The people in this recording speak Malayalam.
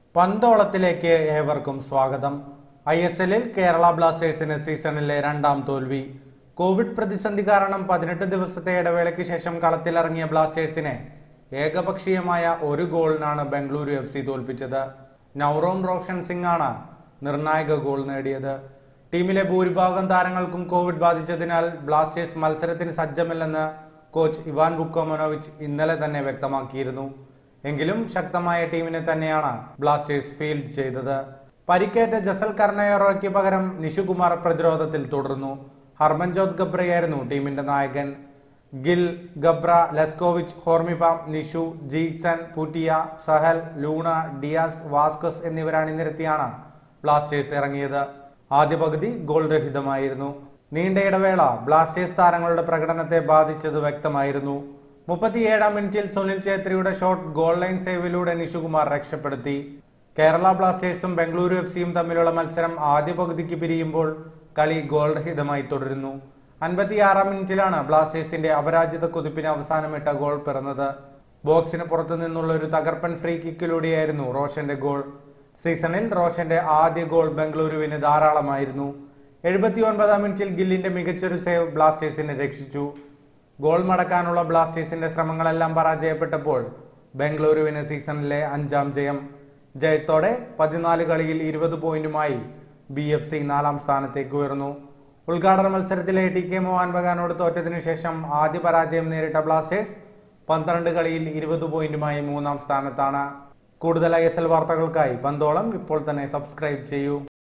പന്തോളത്തിലേക്ക് ഏവർക്കും സ്വാഗതം ഐ എസ് എല്ലിൽ കേരള ബ്ലാസ്റ്റേഴ്സിന് സീസണിലെ രണ്ടാം തോൽവി കോവിഡ് പ്രതിസന്ധി കാരണം പതിനെട്ട് ദിവസത്തെ ഇടവേളയ്ക്ക് ശേഷം കളത്തിലിറങ്ങിയ ബ്ലാസ്റ്റേഴ്സിനെ ഏകപക്ഷീയമായ ഒരു ഗോളിനാണ് ബംഗളൂരു എഫ് സി തോൽപ്പിച്ചത് നൗറോം റോഷൻ സിംഗ് ആണ് നിർണായക ഗോൾ നേടിയത് ടീമിലെ ഭൂരിഭാഗം താരങ്ങൾക്കും കോവിഡ് ബാധിച്ചതിനാൽ ബ്ലാസ്റ്റേഴ്സ് മത്സരത്തിന് സജ്ജമല്ലെന്ന് കോച്ച് ഇവാൻ ബുക്കോമനോവിച്ച് ഇന്നലെ തന്നെ വ്യക്തമാക്കിയിരുന്നു എങ്കിലും ശക്തമായ ടീമിനെ തന്നെയാണ് ബ്ലാസ്റ്റേഴ്സ് ഫീൽഡ് ചെയ്തത് പരിക്കേറ്റ ജസൽ കർണയോറയ്ക്ക് പകരം നിഷുകുമാർ പ്രതിരോധത്തിൽ തുടർന്നു ഹർമൻജോത് ഗബ്രയായിരുന്നു ടീമിന്റെ നായകൻ Gill Gabra Leskovic Hormipam Nishu Jeakson Puitea Sahal Luna Diaz Vazquez എന്നിവരാണ് നിരത്തിയാണ് ബ്ലാസ്റ്റേഴ്സ് ഇറങ്ങിയത് ആദ്യ പകുതി ഗോൾ രഹിതമായിരുന്നു നീണ്ട ഇടവേള ബ്ലാസ്റ്റേഴ്സ് താരങ്ങളുടെ പ്രകടനത്തെ ബാധിച്ചത് വ്യക്തമായിരുന്നു മുപ്പത്തിയേഴാം മിനിറ്റിൽ സുനിൽ ഛേത്രിയുടെ ഷോട്ട് ഗോൾ ലൈൻ സേവിലൂടെ നിഷുകുമാർ രക്ഷപ്പെടുത്തി കേരള ബ്ലാസ്റ്റേഴ്സും ബംഗളൂരു എഫ് സിയും തമ്മിലുള്ള മത്സരം ആദ്യ പകുതിക്ക് പിരിയുമ്പോൾ കളി ഗോൾ രഹിതമായി തുടരുന്നു അൻപത്തിയാറാം മിനിറ്റിലാണ് ബ്ലാസ്റ്റേഴ്സിന്റെ അപരാജിത കുതിപ്പിന് അവസാനമിട്ട ഗോൾ പിറന്നത് ബോക്സിന് പുറത്തു നിന്നുള്ള ഒരു തകർപ്പൻ ഫ്രീ കിക്കിലൂടെയായിരുന്നു റോഷന്റെ ഗോൾ സീസണിൽ റോഷന്റെ ആദ്യ ഗോൾ ബംഗളൂരുവിന് ധാരാളമായിരുന്നു എഴുപത്തി ഒൻപതാം മിനിറ്റിൽ ഗില്ലിന്റെ മികച്ചൊരു സേവ് ബ്ലാസ്റ്റേഴ്സിനെ രക്ഷിച്ചു ഗോൾ മടക്കാനുള്ള ബ്ലാസ്റ്റേഴ്സിന്റെ ശ്രമങ്ങളെല്ലാം പരാജയപ്പെട്ടപ്പോൾ ബംഗളൂരുവിന് സീസണിലെ അഞ്ചാം ജയം ജയത്തോടെ പതിനാല് കളിയിൽ ഇരുപത് പോയിന്റുമായി ബി എഫ് സി നാലാം സ്ഥാനത്തേക്ക് ഉയർന്നു ഉദ്ഘാടന മത്സരത്തിലെ ടി കെ മോഹൻ ബഗാനോട് തോറ്റതിനു ശേഷം ആദ്യ പരാജയം നേരിട്ട ബ്ലാസ്റ്റേഴ്സ് പന്ത്രണ്ട് കളിയിൽ ഇരുപത് പോയിന്റുമായി മൂന്നാം സ്ഥാനത്താണ് കൂടുതൽ ഐ എസ് എൽ വാർത്തകൾക്കായി പന്തോളം ഇപ്പോൾ തന്നെ സബ്സ്ക്രൈബ് ചെയ്യൂ